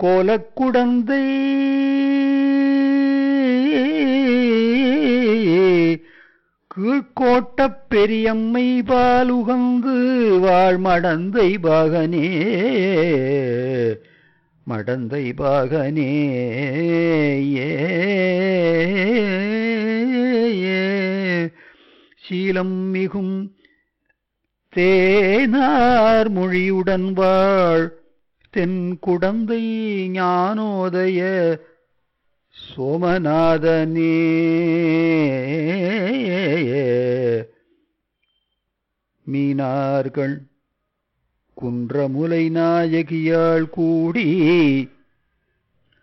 கோலக்குடந்தை கீழ்கோட்டப் பெரியம்மை பாலுகந்து வாழ் மடந்தை பாகனே மடந்தை பாகனே ஏ சீலம் மிகும் தேனார் மொழியுடன் வாழ் தென் குடந்தை ஞானோதய சோமநாதனே மீனார்கள் குன்றமுலை நாயகியாள் கூடி